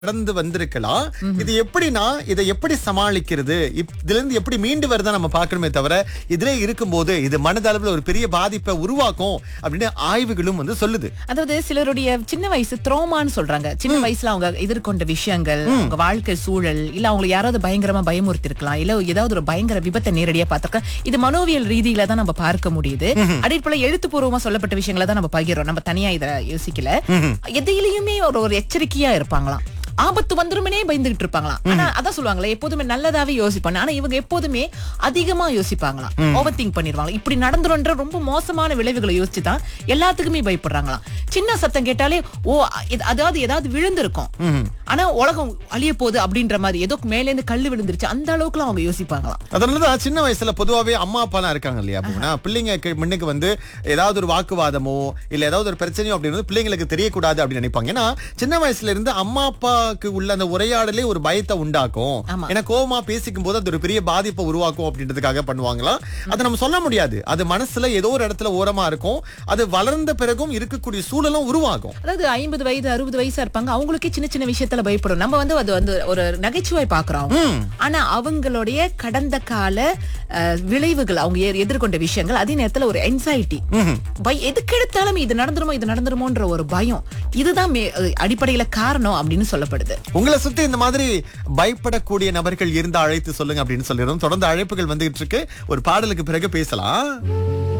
கடந்து வந்திருக்கலாம் இது எப்படின்னா இதை எப்படி சமாளிக்கிறது இப்- இதுல இருந்து எப்படி மீண்டு வருதா நம்ம பார்க்கணுமே தவிர இதுல இருக்கும்போது இது மனதளவுல ஒரு பெரிய பாதிப்பை உருவாக்கும் அப்படின்னு ஆய்வுகளும் வந்து சொல்லுது அதாவது சிலருடைய சின்ன வயசு த்ரோமான்னு சொல்றாங்க சின்ன வயசுல அவங்க எதிர்கொண்ட விஷயங்கள் அவங்க வாழ்க்கை சூழல் இல்ல அவங்களுக்கு யாராவது பயங்கரமா பயமுறுத்தி இருக்கலாம் இல்ல ஏதாவது ஒரு பயங்கர விபத்தை நேரடியா பார்த்திருக்கலாம் இது மனோவியல் ரீதியில தான் நம்ம பார்க்க முடியுது அடிப்படை எழுத்துப்பூர்வமா சொல்லப்பட்ட விஷயங்களை தான் நம்ம பகிர்றோம் நம்ம தனியா இத யோசிக்கல எதையிலயுமே ஒரு ஒரு எச்சரிக்கையா இருப்பாங்களாம் ஆபத்து வந்துருமனே பயந்துகிட்டு இருப்பாங்களாம் ஆனா அதான் சொல்லுவாங்களே எப்போதுமே நல்லதாவே யோசிப்பாங்க ஆனா இவங்க எப்போதுமே அதிகமா யோசிப்பாங்களாம் ஓவர் திங்க் பண்ணிருவாங்க இப்படி நடந்துரும்ன்ற ரொம்ப மோசமான விளைவுகளை யோசிச்சு தான் எல்லாத்துக்குமே பயப்படுறாங்களாம் சின்ன சத்தம் கேட்டாலே ஓ இது- அதாவது ஏதாவது விழுந்திருக்கும் ஆனா உலகம் அழிய போகுது அப்படின்ற மாதிரி ஏதோ மேல இருந்து கல்லு விழுந்துருச்சு அந்த அளவுக்குலாம் அவங்க யோசிப்பாங்களாம் அதனாலதான் சின்ன வயசுல பொதுவாவே அம்மா அப்பா எல்லாம் இருக்காங்க இல்லையா அப்படின்னா பிள்ளைங்க கி- முன்னுக்கு வந்து ஏதாவது ஒரு வாக்குவாதமோ இல்ல ஏதாவது ஒரு பிரச்சனையோ அப்படின்னு பிள்ளைங்களுக்கு தெரியக்கூடாது அப்படின்னு நினைப்பாங்க ஏன்னா சின்ன வயசுல இருந்து அம்மா அப்பாவுக்கு உள்ள அந்த உரையாடலே ஒரு பயத்தை உண்டாக்கும் ஆமா. ஏன்னா கோவமா பேசிக்கும் போது அது ஒரு பெரிய பாதிப்பை உருவாக்கும் அப்படின்றதுக்காக பண்ணுவாங்களாம் அதை நம்ம சொல்ல முடியாது அது மனசுல ஏதோ ஒரு இடத்துல ஓரமா இருக்கும் அது வளர்ந்த பிறகும் இருக்கக்கூடிய சூழலும் உருவாகும் அதாவது ஐம்பது வயது அறுபது வயசா இருப்பாங்க அவங்களுக்கே சின்ன சின்ன விஷயத்துல பயப்படும் நம்ம வந்து அது வந்து ஒரு நகைச்சுவை பாக்குறோம் அவங்க. ஆனா அவங்களுடைய கடந்த கால அஹ், விளைவுகள் அவங்க எ- எதிர்கொண்ட விஷயங்கள் அதே நேரத்துல ஒரு என்சைட்டி எதுக்கு எடுத்தாலும் இது நடந்துருமோ இது நடந்துருமோன்ற ஒரு பயம் இதுதான் மே- அஹ், அடிப்படையில காரணம் அப்படின்னு சொல்லப்படுது உங்களை சுத்தி இந்த மாதிரி பயப்படக்கூடிய நபர்கள் இருந்தா அழைத்து சொல்லுங்க அப்படின்னு சொல்லிடும் தொடர்ந்து அழைப்புகள் வந்துகிட்டு இருக்கு ஒரு பாடலுக்கு பிறகு பேசலாம்